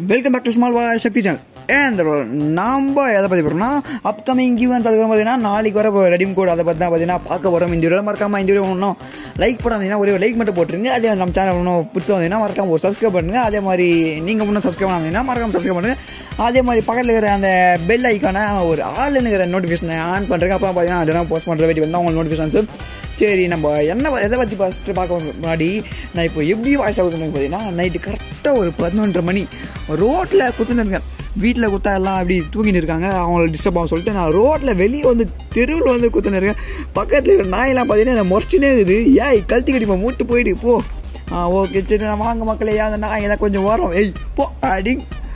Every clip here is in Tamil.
வெல்கம் பேக் டு ஸ்மால் வா சக்தி சேனல் ஏன் நம்ம எதை பற்றி போகிறோம்னா அப்கமிங் ஈவெண்ட்ஸ் அதுக்கு பார்த்தீங்கன்னா நாளைக்கு வர ரெடிம் கோட் அதை பற்றி தான் பார்த்தீங்கன்னா பார்க்க போகிறோம் இந்த வீடியோ மறக்காம இந்த வீடியோ ஒன்றும் லைக் பண்ணாதீங்கன்னா ஒரே லைக் மட்டும் போட்டுருங்க அதே நம்ம சேனல் ஒன்றும் பிடிச்சி வந்தீங்கன்னா மறக்காம ஒரு சப்ஸ்கிரைப் பண்ணுங்க அதே மாதிரி நீங்கள் ஒன்றும் சப்ஸ்கிரைப் பண்ணாதீங்கன்னா மறக்காம சப்ஸ்கிரைப் பண்ணுங்க அதே மாதிரி பக்கத்தில் இருக்கிற அந்த பெல் ஐக்கான ஒரு ஆளுங்கிற நோட்டிஃபிகேஷனை ஆன் பண்ணுறேங்க அப்புறம் பார்த்தீங்கன்னா அதெல்லாம் போஸ்ட் பண்ணுற வேண்டி வந்தால் உங்களுக்கு நோட்டிஃபிகேஷன்ஸ் சரி நம்ம என்ன எதை பற்றி ஃபஸ்ட்டு பார்க்க முன்னாடி நான் இப்போ எப்படி வாய்ஸ் ஆகுதுன்னு பார்த்தீங்கன்னா நைட்டு கரெக்டாக ஒரு பதினொன்றரை மணி ரோட்டில் குத்துன்னு இருக்கேன் வீட்டில் குத்தா எல்லாம் அப்படி தூங்கின்னு இருக்காங்க அவங்கள டிஸ்டர்ப் ஆகும் சொல்லிட்டு நான் ரோட்டில் வெளியே வந்து தெருவில் வந்து குத்துன்னு இருக்கேன் பக்கத்தில் இருக்கிற நாயெல்லாம் பார்த்தீங்கன்னா முறைச்சினே இருக்குது ஏய் கழுத்து கட்டிப்பா மூட்டு போயிடு போ ஆ ஓகே சரி நான் வாங்க மக்களே அந்த நாய் எல்லாம் கொஞ்சம் வரோம் ஏய் போ அடி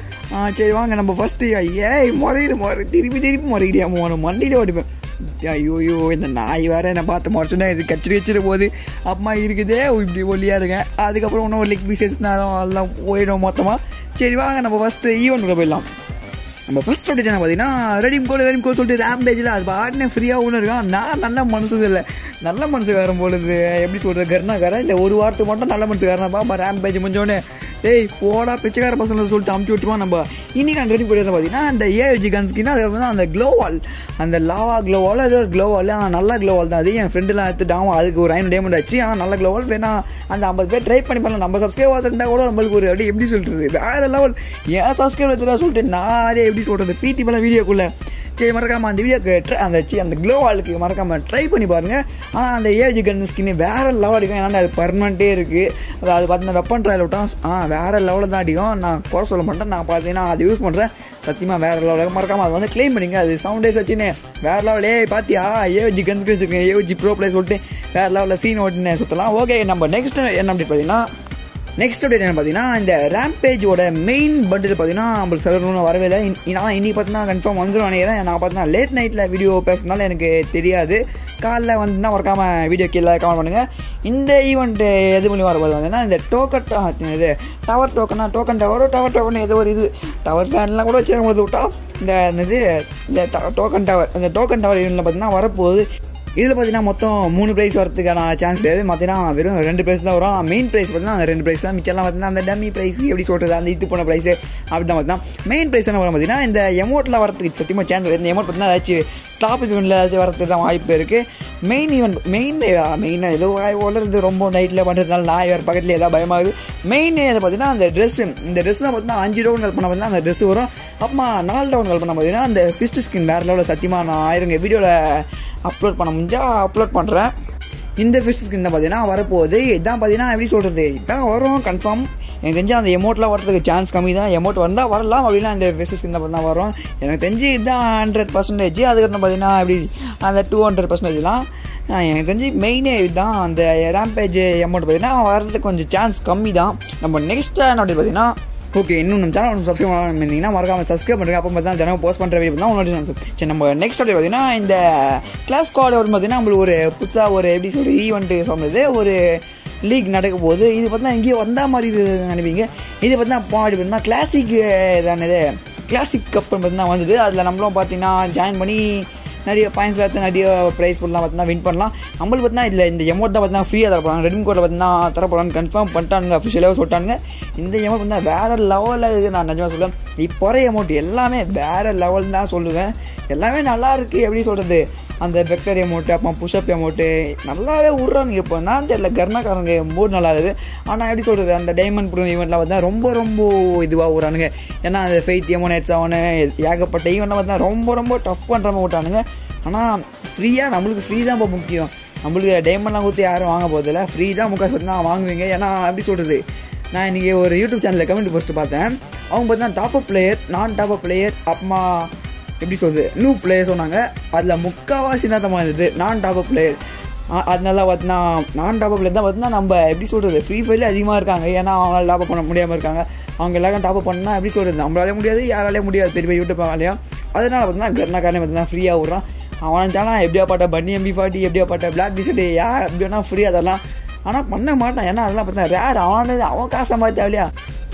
ஆ சரி வாங்க நம்ம ஃபஸ்ட்டு ஏய் முறையிடு முறை திருப்பி திருப்பி முறையிடியா உன மண்டியில் ஓடிப்பேன் ஐயோயோ இந்த நாய் வேற என்ன பார்த்து முறைச்சுன்னா இது கச்சிரி வச்சிட போகுது அம்மா இருக்குதே இப்படி ஒல்லியாக இருக்கேன் அதுக்கப்புறம் இன்னும் ஒரு லெக் பீசஸ் நேரம் அதெல்லாம் போயிடும் மொத்தமாக சரி வாங்க நம்ம ஃபஸ்ட்டு ஈவெண்ட்டுக்குள்ள போயிடலாம் நம்ம ஃபர்ஸ்ட் அப்டேட் என்ன பார்த்தீங்கன்னா ரெடிம் கோல் ரெடிம் கோல் சொல்லிட்டு ரேம் பேஜில் அது பாட்டுனே ஃப்ரீயாக ஒன்று இருக்கான் நான் நல்ல மனசு இல்லை நல்ல மனசுக்காரன் பொழுது எப்படி சொல்கிறது கர்ணாக்காரன் இந்த ஒரு வாரத்துக்கு மட்டும் நல்ல மனசுக்காரன் பாப்பா ரேம் பேஜ் முடிஞ்சோடனே டேய் போடா பிச்சைக்கார பசங்களை சொல்லிட்டு அமுச்சு விட்டுருவோம் நம்ம இன்னைக்கு நான் ரெடி பண்ணியது பார்த்தீங்கன்னா அந்த ஏஜி கன்ஸ்கின் அது வந்து அந்த க்ளோ வால் அந்த லாவா க்ளோ வால் அது ஒரு க்ளோ வால் ஆனால் நல்ல க்ளோ வால் தான் அது என் ஃப்ரெண்டுலாம் எடுத்துட்டான் அதுக்கு ஒரு ஐநூறு டேமெண்ட் ஆச்சு ஆனால் நல்ல க்ளோ வால் வேணா அந்த ஐம்பது பேர் ட்ரை பண்ணி பண்ணலாம் நம்ம சப்ஸ்கிரைப் இருந்தால் கூட நம்மளுக்கு ஒரு அப்படி எப்படி சொல்கிறது வேற லெவல் ஏன் சப்ஸ்கிரைப் எடுத்துடா சொல்லிட்டு நானே எப்படி சொல்கிறது பீத்தி மேலே வீடியோக்குள்ளே சரி மறக்காம அந்த வீடியோக்கு ட்ரை அந்த சி அந்த க்ளோ வாலுக்கு மறக்காம ட்ரை பண்ணி பாருங்க ஆனால் அந்த ஏஜ் கன் ஸ்கின் வேற லெவல் அடிக்கும் ஏன்னா அது பர்மனெண்ட்டே இருக்கு அது அது பார்த்தீங்கன்னா வெப்பன் ட்ரையல் விட்டோம் ஆ வேற லெவலில் தான் அடிக்கும் நான் குறை சொல்ல மாட்டேன் நான் பார்த்தீங்கன்னா அது யூஸ் பண்ணுறேன் சத்தியமாக வேற லெவலுக்கு மறக்காம அதை வந்து க்ளைம் பண்ணிங்க அது சவுண்டே சச்சின்னு வேற லெவல் ஏய் பாத்தியா ஏஜி கன்ஸ் வச்சுருக்கேன் ஏஜி ப்ரோ பிளே சொல்லிட்டு வேற லெவலில் சீன் ஓட்டுன்னு சுற்றலாம் ஓகே நம்ம நெக்ஸ்ட் என்ன அப்படி பார்த்தீங்கன்னா நெக்ஸ்ட் அப்டேட் என்ன பார்த்தீங்கன்னா இந்த ரேம்பேஜோட மெயின் பண்டில் பார்த்தீங்கன்னா நம்மளுக்கு சர்வரும் வரவே இல்லை நான் இன்னைக்கு பார்த்தீங்கன்னா கன்ஃபார்ம் வந்துடும் நினைக்கிறேன் நான் பார்த்தீங்கன்னா லேட் நைட்டில் வீடியோ பேசுறதுனால எனக்கு தெரியாது காலைல வந்துன்னா மறக்காம வீடியோ கீழே கமெண்ட் பண்ணுங்கள் இந்த ஈவெண்ட் எது மூலியமாக வர பார்த்தீங்கன்னா இந்த டோக்கன் இது டவர் டோக்கனா டோக்கன் டவரோ டவர் டோக்கன் ஏதோ ஒரு இது டவர் ஃபேன்லாம் கூட வச்சு கொடுத்து விட்டா இந்த இது இந்த டோக்கன் டவர் இந்த டோக்கன் டவர் ஈவெண்ட்டில் பார்த்தீங்கன்னா வரப்போகுது இதில் பார்த்தீங்கன்னா மொத்தம் மூணு ப்ரைஸ் வரதுக்கான சான்ஸ் கிடையாது பார்த்தீங்கன்னா வெறும் ரெண்டு ப்ரைஸ் தான் வரும் மெயின் ப்ரைஸ் பார்த்தீங்கன்னா அந்த ரெண்டு ப்ரைஸ் தான் மிச்சம்லாம் பார்த்தீங்கன்னா அந்த டம்மி ப்ரைஸ் எப்படி சொல்கிறது அந்த இது போன ப்ரைஸ் அப்படி தான் பார்த்தீங்கன்னா மெயின் ப்ரைஸ் என்ன வரும் பார்த்தீங்கன்னா இந்த எமௌண்ட்டில் வரதுக்கு சத்தியமாக சான்ஸ் கிடையாது இந்த எமௌண்ட் பார்த்தீங்கன்னா ஏதாச்சும் டாப் ஈவெண்ட்டில் ஏதாச்சும் வரதுக்கு தான் வாய்ப்பு இருக்குது மெயின் ஈவெண்ட் மெயின் மெயினாக ஏதோ வளருது ரொம்ப நைட்டில் பண்ணுறதுனால நான் வேறு பக்கத்தில் ஏதாவது பயமாகுது மெயின் இதை பார்த்தீங்கன்னா அந்த ட்ரெஸ் இந்த ட்ரெஸ் தான் பார்த்தீங்கன்னா அஞ்சு டவுன் கல் பண்ண பார்த்தீங்கன்னா அந்த ட்ரெஸ் வரும் அப்புறமா நாலு டவுன் கல் பண்ண பார்த்தீங்கன்னா அந்த ஃபிஸ்ட் ஸ்கின் வேறு லெவலில் சத்தியமாக நான் ஆயிருங்க வீடியோவில் அப்லோட் பண்ண முடிஞ்சால் அப்லோட் பண்ணுறேன் இந்த ஃபிஷ் ஸ்கின் தான் பார்த்தீங்கன்னா வரப்போகுது இதான் பார்த்தீங்கன்னா எப்படி சொல்கிறது இதான் வரும் கன்ஃபார்ம் எனக்கு தெரிஞ்சு அந்த எமௌண்ட்லாம் வரதுக்கு சான்ஸ் கம்மி தான் எமௌண்ட் வந்தால் வரலாம் அப்படின்னா இந்த ஃபிஷ் ஸ்கின் தான் தான் வரும் எனக்கு தெரிஞ்சு இதுதான் ஹண்ட்ரட் பர்சன்டேஜ் அதுக்கப்புறம் பார்த்தீங்கன்னா எப்படி அந்த டூ ஹண்ட்ரட் பர்சன்டேஜ்லாம் எனக்கு தெரிஞ்சு மெயினே இதுதான் அந்த ரேம்பேஜ் அமௌண்ட் பார்த்தீங்கன்னா வரதுக்கு கொஞ்சம் சான்ஸ் கம்மி தான் நம்ம நெக்ஸ்ட் என்ன பார்த்தீங்கன்னா ஓகே இன்னும் நம்ம சேனல் சப்ஸ்கிரைப் பண்ணிங்கன்னா மறக்காம சப்ஸ்கிரைப் பண்ணுங்க அப்போ பார்த்தா தினம் போஸ்ட் பண்ணுற வீடியோ தான் உங்களோட சரி நம்ம நெக்ஸ்ட் அப்படி பார்த்தீங்கன்னா இந்த கிளாஸ் கார்டு வரும் பார்த்தீங்கன்னா நம்மளுக்கு ஒரு புதுசாக ஒரு எப்படி சொல்றது ஈவெண்ட்டு சொன்னது ஒரு லீக் நடக்க போகுது இது பார்த்தீங்கன்னா எங்கேயோ வந்த மாதிரி இது நினைப்பீங்க இது பார்த்தீங்கன்னா பாடி பார்த்தீங்கன்னா கிளாசிக் தானது கிளாசிக் கப் பார்த்தீங்கன்னா வந்தது அதில் நம்மளும் பார்த்தீங்கன்னா ஜாயின் பண்ணி நிறைய பாயிண்ட்ஸ் எடுத்து நிறைய ப்ரைஸ் பண்ணலாம் பார்த்தீங்கன்னா வின் பண்ணலாம் நம்மளுக்கு பார்த்தீங்கன்னா இதில் இந்த எமௌண்ட் தான் பார்த்தீங்கன்னா ஃப்ரீயாக தர போகிறாங்க ரெடிம் கோடில் பார்த்தீங்கன்னா தர போகிறான்னு கன்ஃபார்ம் பண்ணிட்டானுங்க அஃபிஷியலாக சொல்லிட்டாங்க இந்த எமௌண்ட் பார்த்தீங்கன்னா வேறு லெவலில் இருக்குது நான் நிஜமாக சொல்லுவேன் இப்போ வர எமௌண்ட் எல்லாமே வேறு லெவல் தான் சொல்லுவேன் எல்லாமே நல்லா இருக்குது எப்படி சொல்கிறது அந்த வெக்டர் எமௌண்ட்டு அப்புறம் புஷ்அப் எமௌண்ட்டு நல்லாவே விட்றாங்க இப்போ நான் தெரியல கர்ணக்காரங்க மூடு நல்லா இருக்குது ஆனால் எப்படி சொல்கிறது அந்த டைமண்ட் ப்ரோ ஈவெண்ட்லாம் பார்த்தா ரொம்ப ரொம்ப இதுவாக விட்றானுங்க ஏன்னா அந்த ஃபெய்த் எமௌண்ட் ஹெட்ஸ் ஆகனு ஏகப்பட்ட ஈவெண்ட்லாம் பார்த்தா ரொம்ப ரொம்ப டஃப் பண்ணுற மாதிரி விட்டானுங்க ஆனால் ஃப்ரீயாக நம்மளுக்கு ஃப்ரீ தான் இப்போ முக்கியம் நம்மளுக்கு டைமண்ட்லாம் கொடுத்து யாரும் வாங்க போதில்ல ஃப்ரீ தான் முக்காசு பார்த்தீங்கன்னா வாங்குவீங்க ஏன்னா எப்படி சொல்கிறது நான் இன்றைக்கி ஒரு யூடியூப் சேனலில் கமெண்ட் போஸ்ட்டு பார்த்தேன் அவங்க பார்த்தீங்கன்னா டாப் அப் பிளேயர் நான் டாப் அப் பிளேயர் அப்புறமா எப்படி சொல்கிறது நியூ பிளேயர் சொன்னாங்க அதில் முக்கால்வாசி நேரத்தமாக இருந்தது நான் டாப் அப் பிளேயர் அதனால பார்த்தீங்கன்னா நான் டாப் பிளேயர் தான் பார்த்தீங்கன்னா நம்ம எப்படி சொல்கிறது ஃப்ரீ ஃபயர்லேயே அதிகமாக இருக்காங்க ஏன்னா அவங்களால டாப் பண்ண முடியாமல் இருக்காங்க அவங்க எல்லாரும் டாப் பண்ணால் எப்படி சொல்கிறது நம்மளாலே முடியாது யாராலே முடியாது பெரிய பெரிய யூடியூப் வேலையா அதனால பார்த்தீங்கன்னா கர்ணாக்காரனே பார்த்தீங்கன்னா ஃப்ரீயாக விட்றான் அவன் தானா எப்படியா பாட்ட பன்னி எம்பி ஃபார்ட்டி எப்படியா பாட்ட பிளாக் டிஷர்ட் யார் எப்படி வேணா ஃப்ரீ அதெல்லாம் ஆனால் பண்ண மாட்டான் ஏன்னா அதெல்லாம் பார்த்தா ரேர் அவனது அவன் காசை மாதிரி தேவையா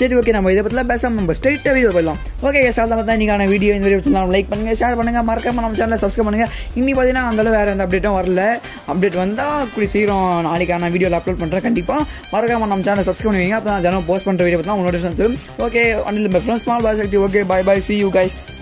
சரி ஓகே நம்ம இதை பற்றிலாம் பேசாமல் நம்ம ஸ்ட்ரைட்டாக வீடியோ போயிடலாம் ஓகே சார் தான் பார்த்தா இன்றைக்கான வீடியோ இந்த வீடியோ வச்சிருந்தா லைக் பண்ணுங்கள் ஷேர் பண்ணுங்கள் மறக்காம நம்ம சேனலை சப்ஸ்கிரைப் பண்ணுங்கள் இன்னி பார்த்தீங்கன்னா அந்தளவு வேறு எந்த அப்டேட்டும் வரல அப்டேட் வந்தால் கூடி சீக்கிரம் நாளைக்கான வீடியோவில் அப்லோட் பண்ணுறேன் கண்டிப்பாக மறக்காம நம்ம சேனலை சப்ஸ்கிரைப் பண்ணுவீங்க அப்போ தான் தினம் போஸ்ட் பண்ணுற வீடியோ பார்த்தா உங்களோட okay until my friends small boy Sakthi okay bye bye see you guys